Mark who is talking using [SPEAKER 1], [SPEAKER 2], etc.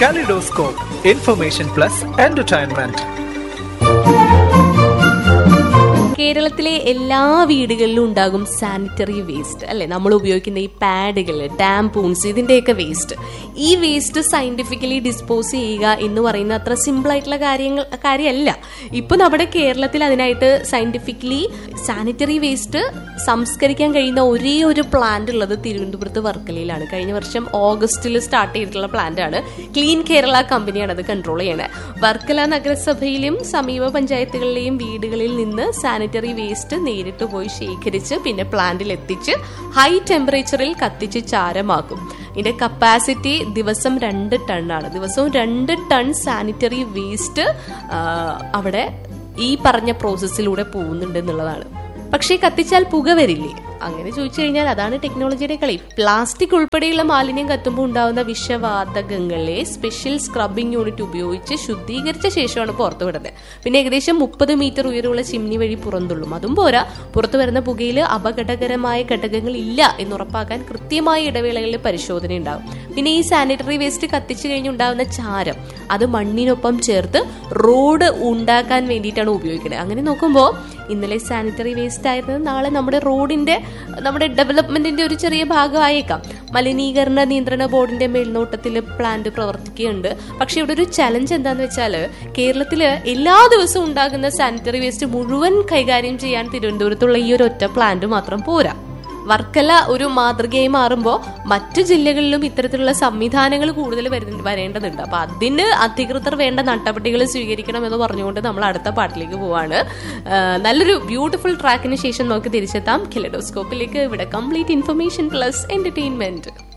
[SPEAKER 1] Kaleidoscope, information plus entertainment.
[SPEAKER 2] കേരളത്തിലെ എല്ലാ വീടുകളിലും ഉണ്ടാകും സാനിറ്ററി വേസ്റ്റ് അല്ലെ നമ്മൾ ഉപയോഗിക്കുന്ന ഈ പാഡുകൾ ടാംപൂൺസ് ഇതിന്റെയൊക്കെ വേസ്റ്റ് ഈ വേസ്റ്റ് സയന്റിഫിക്കലി ഡിസ്പോസ് ചെയ്യുക എന്ന് പറയുന്ന അത്ര സിമ്പിൾ ആയിട്ടുള്ള കാര്യങ്ങൾ കാര്യമല്ല ഇപ്പൊ നമ്മുടെ കേരളത്തിൽ അതിനായിട്ട് സയന്റിഫിക്കലി സാനിറ്ററി വേസ്റ്റ് സംസ്കരിക്കാൻ കഴിയുന്ന ഒരേ ഒരു പ്ലാന്റ് ഉള്ളത് തിരുവനന്തപുരത്ത് വർക്കലയിലാണ് കഴിഞ്ഞ വർഷം ഓഗസ്റ്റിൽ സ്റ്റാർട്ട് ചെയ്തിട്ടുള്ള പ്ലാന്റ് ആണ് ക്ലീൻ കേരള കമ്പനിയാണ് അത് കൺട്രോൾ ചെയ്യണത് വർക്കല നഗരസഭയിലും സമീപ പഞ്ചായത്തുകളിലെയും വീടുകളിൽ നിന്ന് സാനിറ്ററി വേസ്റ്റ് നേരിട്ട് പോയി ശേഖരിച്ച് പിന്നെ പ്ലാന്റിൽ എത്തിച്ച് ഹൈ ടെമ്പറേച്ചറിൽ കത്തിച്ച് ചാരമാക്കും ഇതിന്റെ കപ്പാസിറ്റി ദിവസം രണ്ട് ടണ്ണാണ് ദിവസവും രണ്ട് ടൺ സാനിറ്ററി വേസ്റ്റ് അവിടെ ഈ പറഞ്ഞ പ്രോസസ്സിലൂടെ പോകുന്നുണ്ട് എന്നുള്ളതാണ് പക്ഷേ കത്തിച്ചാൽ പുക വരില്ലേ അങ്ങനെ ചോദിച്ചു കഴിഞ്ഞാൽ അതാണ് ടെക്നോളജിയുടെ കളി പ്ലാസ്റ്റിക് ഉൾപ്പെടെയുള്ള മാലിന്യം കത്തുമ്പോൾ ഉണ്ടാകുന്ന വിഷവാതകങ്ങളെ സ്പെഷ്യൽ സ്ക്രബിംഗ് യൂണിറ്റ് ഉപയോഗിച്ച് ശുദ്ധീകരിച്ച ശേഷമാണ് പുറത്തു വിടുന്നത് പിന്നെ ഏകദേശം മുപ്പത് മീറ്റർ ഉയരമുള്ള ചിമ്നി വഴി പുറന്തള്ളും അതും പോരാ പുറത്തു വരുന്ന പുകയിൽ അപകടകരമായ ഘടകങ്ങൾ ഇല്ല എന്ന് ഉറപ്പാക്കാൻ കൃത്യമായ ഇടവേളകളിൽ പരിശോധന ഉണ്ടാവും പിന്നെ ഈ സാനിറ്ററി വേസ്റ്റ് കത്തിച്ചു കഴിഞ്ഞുണ്ടാകുന്ന ചാരം അത് മണ്ണിനൊപ്പം ചേർത്ത് റോഡ് ഉണ്ടാക്കാൻ വേണ്ടിയിട്ടാണ് ഉപയോഗിക്കുന്നത് അങ്ങനെ നോക്കുമ്പോൾ ഇന്നലെ സാനിറ്ററി വേസ്റ്റ് ആയിരുന്നത് നാളെ നമ്മുടെ റോഡിന്റെ നമ്മുടെ ഡെവലപ്മെന്റിന്റെ ഒരു ചെറിയ ഭാഗമായേക്കാം മലിനീകരണ നിയന്ത്രണ ബോർഡിന്റെ മേൽനോട്ടത്തിൽ പ്ലാന്റ് പ്രവർത്തിക്കുന്നുണ്ട് പക്ഷെ ഇവിടെ ഒരു ചലഞ്ച് എന്താന്ന് വെച്ചാൽ കേരളത്തില് എല്ലാ ദിവസവും ഉണ്ടാകുന്ന സാനിറ്ററി വേസ്റ്റ് മുഴുവൻ കൈകാര്യം ചെയ്യാൻ തിരുവനന്തപുരത്തുള്ള ഈ ഒരു ഒറ്റ പ്ലാന്റ് മാത്രം പോരാ വർക്കല ഒരു മാതൃകയായി മാറുമ്പോൾ മറ്റു ജില്ലകളിലും ഇത്തരത്തിലുള്ള സംവിധാനങ്ങൾ കൂടുതൽ വരേണ്ടതുണ്ട് അപ്പൊ അതിന് അധികൃതർ വേണ്ട നടപടികൾ സ്വീകരിക്കണം എന്ന് പറഞ്ഞുകൊണ്ട് നമ്മൾ അടുത്ത പാട്ടിലേക്ക് പോവാണ് നല്ലൊരു ബ്യൂട്ടിഫുൾ ട്രാക്കിന് ശേഷം നമുക്ക് തിരിച്ചെത്താം കിലഡോസ്കോപ്പിലേക്ക് ഇവിടെ കംപ്ലീറ്റ് ഇൻഫർമേഷൻ പ്ലസ് എന്റർടൈൻമെന്റ്